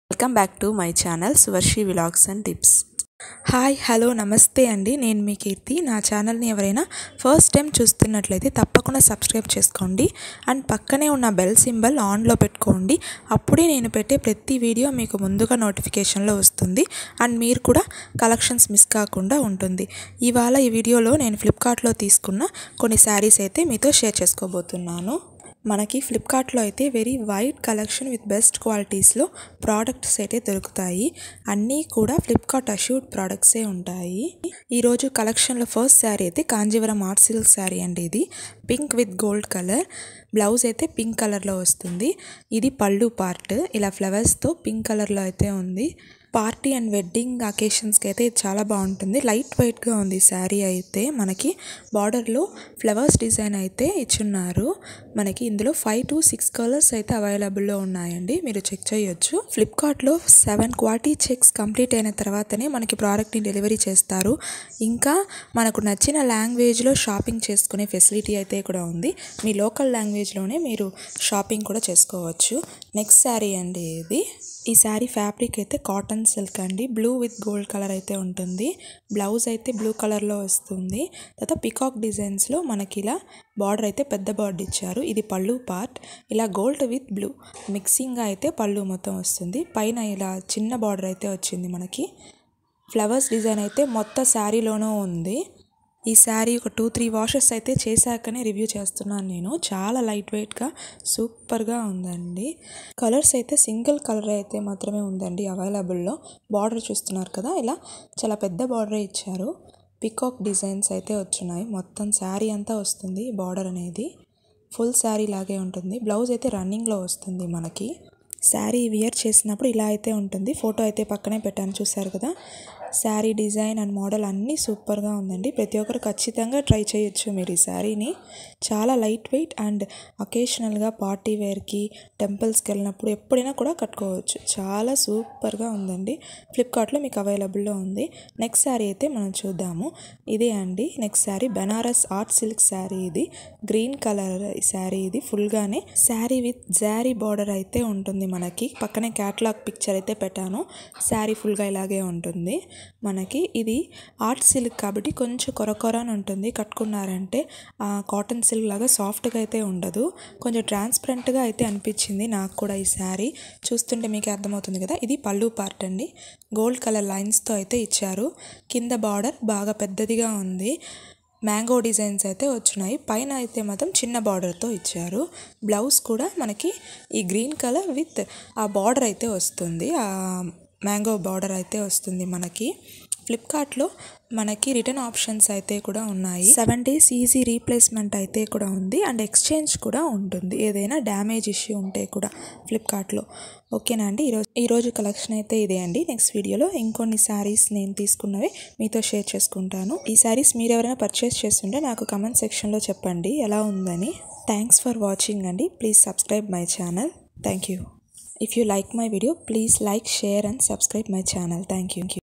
Welcome back to my channel Suvarshi vlogs and tips hi hello namaste అండి నేను మీ కీర్తి నా ఛానల్ని ఎవరైనా ఫస్ట్ టైం చూస్తున్నట్లయితే తప్పకుండా సబ్స్క్రైబ్ చేసుకోండి అండ్ పక్కనే ఉన్న బెల్ సింబల్ ఆన్లో పెట్టుకోండి అప్పుడే నేను పెట్టే ప్రతి వీడియో మీకు ముందుగా నోటిఫికేషన్లో వస్తుంది అండ్ మీరు కూడా కలెక్షన్స్ మిస్ కాకుండా ఉంటుంది ఇవాళ ఈ వీడియోలో నేను ఫ్లిప్కార్ట్లో తీసుకున్న కొన్ని శారీస్ అయితే మీతో షేర్ చేసుకోబోతున్నాను మనకి ఫ్లిప్కార్ట్లో అయితే very wide collection with best క్వాలిటీస్లో ప్రోడక్ట్స్ అయితే దొరుకుతాయి అన్నీ కూడా ఫ్లిప్కార్ట్ అష్యూడ్ ప్రోడక్ట్సే ఉంటాయి ఈరోజు కలెక్షన్లో ఫస్ట్ శారీ అయితే కాంజీవరం ఆర్ట్ సిల్క్ శారీ అండి ఇది pink with gold colour blouse అయితే పింక్ కలర్లో వస్తుంది ఇది పళ్ళు పార్ట్ ఇలా ఫ్లవర్స్తో పింక్ కలర్లో అయితే ఉంది పార్టీ అండ్ వెడ్డింగ్ అకేషన్స్కి అయితే ఇది చాలా బాగుంటుంది లైట్ వెయిట్గా ఉంది శారీ అయితే మనకి బార్డర్లో ఫ్లవర్స్ డిజైన్ అయితే ఇచ్చున్నారు మనకి ఇందులో ఫైవ్ టు సిక్స్ కలర్స్ అయితే అవైలబుల్లో ఉన్నాయండి మీరు చెక్ చేయొచ్చు ఫ్లిప్కార్ట్లో సెవెన్ క్వాలిటీ చెక్స్ కంప్లీట్ అయిన తర్వాతనే మనకి ప్రోడక్ట్ని డెలివరీ చేస్తారు ఇంకా మనకు నచ్చిన లాంగ్వేజ్లో షాపింగ్ చేసుకునే ఫెసిలిటీ అయితే కూడా ఉంది మీ లోకల్ లాంగ్వేజ్లోనే మీరు షాపింగ్ కూడా చేసుకోవచ్చు నెక్స్ట్ శారీ అండి ఇది ఈ శారీ ఫ్యాబ్రిక్ అయితే కాటన్ సిల్క్ అండి బ్లూ విత్ గోల్డ్ కలర్ అయితే ఉంటుంది బ్లౌజ్ అయితే బ్లూ కలర్లో వస్తుంది తర్వాత పికాక్ డిజైన్స్లో మనకి ఇలా బార్డర్ అయితే పెద్ద బార్డర్ ఇచ్చారు ఇది పళ్ళు పార్ట్ ఇలా గోల్డ్ విత్ బ్లూ మిక్సింగ్గా అయితే పళ్ళు మొత్తం వస్తుంది పైన ఇలా చిన్న బార్డర్ అయితే వచ్చింది మనకి ఫ్లవర్స్ డిజైన్ అయితే మొత్తం శారీలోనూ ఉంది ఈ శారీ ఒక టూ త్రీ వాషెస్ అయితే చేశాకనే రివ్యూ చేస్తున్నాను నేను చాలా లైట్ వెయిట్గా సూపర్గా ఉందండి కలర్స్ అయితే సింగిల్ కలర్ అయితే మాత్రమే ఉందండి అవైలబుల్లో బార్డర్ చూస్తున్నారు కదా ఇలా చాలా పెద్ద బార్డరే ఇచ్చారు పికాక్ డిజైన్స్ అయితే వచ్చున్నాయి మొత్తం శారీ అంతా వస్తుంది బార్డర్ అనేది ఫుల్ శారీ లాగే ఉంటుంది బ్లౌజ్ అయితే రన్నింగ్లో వస్తుంది మనకి శారీ వియర్ చేసినప్పుడు ఇలా అయితే ఉంటుంది ఫోటో అయితే పక్కనే పెట్టాను చూసారు కదా శారీ డిజైన్ అండ్ మోడల్ అన్నీ సూపర్గా ఉందండి ప్రతి ఒక్కరు ఖచ్చితంగా ట్రై చేయొచ్చు మీరు ఈ శారీని చాలా లైట్ వెయిట్ అండ్ అకేషనల్గా పార్టీ వేర్కి టెంపుల్స్కి వెళ్ళినప్పుడు ఎప్పుడైనా కూడా కట్టుకోవచ్చు చాలా సూపర్గా ఉందండి ఫ్లిప్కార్ట్లో మీకు అవైలబుల్లో ఉంది నెక్స్ట్ శారీ అయితే మనం చూద్దాము ఇదే అండి next sari Banaras art silk sari ఇది గ్రీన్ కలర్ శారీ ఇది ఫుల్గానే శారీ విత్ జారీ బార్డర్ అయితే ఉంటుంది మనకి పక్కనే క్యాట్లాగ్ పిక్చర్ అయితే పెట్టాను శారీ ఫుల్గా ఇలాగే ఉంటుంది మనకి ఇది ఆర్ట్ సిల్క్ కాబట్టి కొంచెం కొర కొర అని ఉంటుంది కట్టుకున్నారంటే కాటన్ సిల్క్ లాగా సాఫ్ట్గా అయితే ఉండదు కొంచెం ట్రాన్స్పరెంట్గా అయితే అనిపించింది నాకు కూడా ఈ శారీ చూస్తుంటే మీకు అర్థమవుతుంది కదా ఇది పళ్ళు పార్ట్ అండి గోల్డ్ కలర్ లైన్స్తో అయితే ఇచ్చారు కింద బార్డర్ బాగా పెద్దదిగా ఉంది మ్యాంగో డిజైన్స్ అయితే వచ్చినాయి పైన అయితే మాత్రం చిన్న బార్డర్తో ఇచ్చారు బ్లౌజ్ కూడా మనకి ఈ గ్రీన్ కలర్ విత్ ఆ బార్డర్ అయితే వస్తుంది ఆ మ్యాంగో బార్డర్ అయితే వస్తుంది మనకి ఫ్లిప్కార్ట్లో మనకి రిటర్న్ ఆప్షన్స్ అయితే కూడా ఉన్నాయి సెవెన్ డేస్ ఈజీ రీప్లేస్మెంట్ అయితే కూడా ఉంది అండ్ ఎక్స్చేంజ్ కూడా ఉంటుంది ఏదైనా డ్యామేజ్ ఇష్యూ ఉంటే కూడా ఫ్లిప్కార్ట్లో ఓకేనా అండి ఈరోజు ఈరోజు కలెక్షన్ అయితే ఇదే అండి నెక్స్ట్ వీడియోలో ఇంకొన్ని శారీస్ నేను తీసుకున్నవి మీతో షేర్ చేసుకుంటాను ఈ శారీస్ మీరు ఎవరైనా పర్చేస్ చేస్తుంటే నాకు కమెంట్ సెక్షన్లో చెప్పండి ఎలా ఉందని థ్యాంక్స్ ఫర్ వాచింగ్ అండి please subscribe my channel thank you If you like my video, please like, share and subscribe my channel. Thank you.